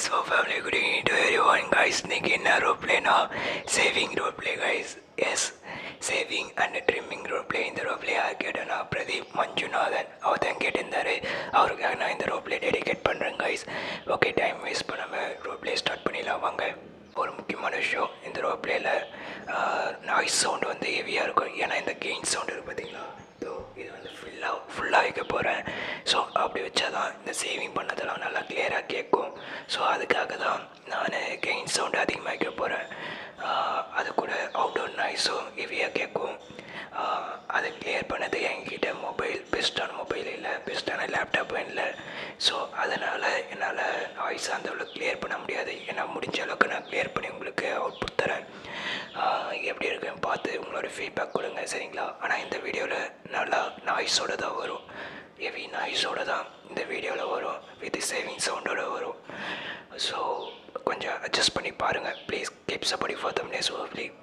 so family good evening to everyone guys இன்னைக்கு என்ன role பிளேனா shaving role play guys yes shaving and trimming role play இந்த role play யார் கேட்டேன்னா பிரதீப் மஞ்சுநாதன் அவர் தான் கேட்டிருந்தாரு அவருக்காக நான் இந்த ரோல் பிளே டெடிகேட் பண்ணுறேன் கைஸ் ஓகே டைம் வேஸ்ட் பண்ணாமல் ரோல் பிளே ஸ்டார்ட் பண்ணிடலாம் வாங்க ஒரு முக்கியமான விஷயம் இந்த ரோல் பிளேயில் நாய்ஸ் சவுண்ட் வந்து ஹெவியாக இருக்கும் ஏன்னா இந்த கெயின் சவுண்ட் இருக்குது பார்த்தீங்களா ஸோ இது வந்து ஃபுல்லாக ஃபுல்லாக வைக்க போகிறேன் ஸோ அப்படி வச்சா தான் இந்த சேவிங் பண்ணதெல்லாம் நல்லா கிளியராக கேட்கும் ஸோ அதுக்காக தான் நான் கெயின் சவுண்ட் அதிகமாக வைக்க போகிறேன் அது கூட அவுட்டோர் நாய்ஸும் ஹெவியாக கேட்கும் ஆஹ் அதை கிளியர் பண்ணது என்கிட்ட மொபைல் பெஸ்ட்டான மொபைல் இல்லை பெஸ்ட்டான லேப்டாப்பும் இல்லை ஸோ அதனால் என்னால் வாய்ஸ் அந்த அளவுக்கு கிளியர் பண்ண முடியாது ஏன்னா முடிஞ்ச அளவுக்கு நான் கிளியர் பண்ணி உங்களுக்கு அவுட்புட் தரேன் ஆஹ் எப்படி இருக்குன்னு பார்த்து உங்களோட ஃபீட்பேக் கொடுங்க சரிங்களா ஆனால் இந்த வீடியோவில் நல்லா நாய்ஸோட தான் வரும் ஹெவி நாய்ஸோட தான் இந்த வீடியோவில் வரும் வித் சேவிங் சவுண்டோட வரும் ஸோ கொஞ்சம் அட்ஜஸ்ட் பண்ணி பாருங்கள் please keep supporting for them நேஸ் ப்ளீஸ்